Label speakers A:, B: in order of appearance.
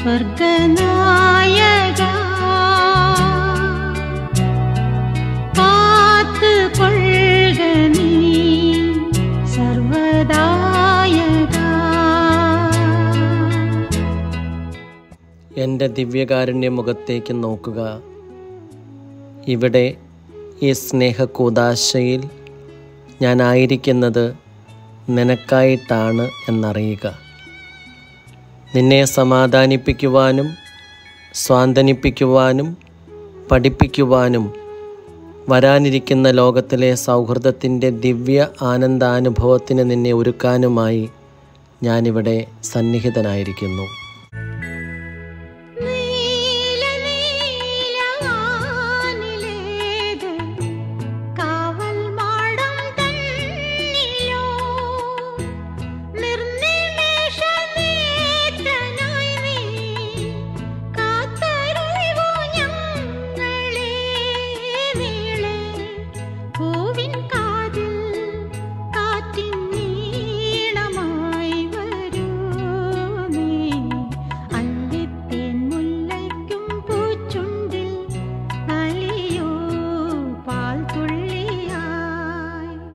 A: സ്വർഗനായക കാത്ത് കൊള്ളുക നീ സർവദായക
B: എൻ്റെ ദിവ്യകാരുണ്യ മുഖത്തേക്ക് നോക്കുക ഇവിടെ ഈ സ്നേഹക്കൂതാശയിൽ ഞാനായിരിക്കുന്നത് നിനക്കായിട്ടാണ് എന്നറിയുക നിന്നെ സമാധാനിപ്പിക്കുവാനും സ്വാന്തനിപ്പിക്കുവാനും പഠിപ്പിക്കുവാനും വരാനിരിക്കുന്ന ലോകത്തിലെ സൗഹൃദത്തിൻ്റെ ദിവ്യ ആനന്ദാനുഭവത്തിന് നിന്നെ ഒരുക്കാനുമായി ഞാനിവിടെ സന്നിഹിതനായിരിക്കുന്നു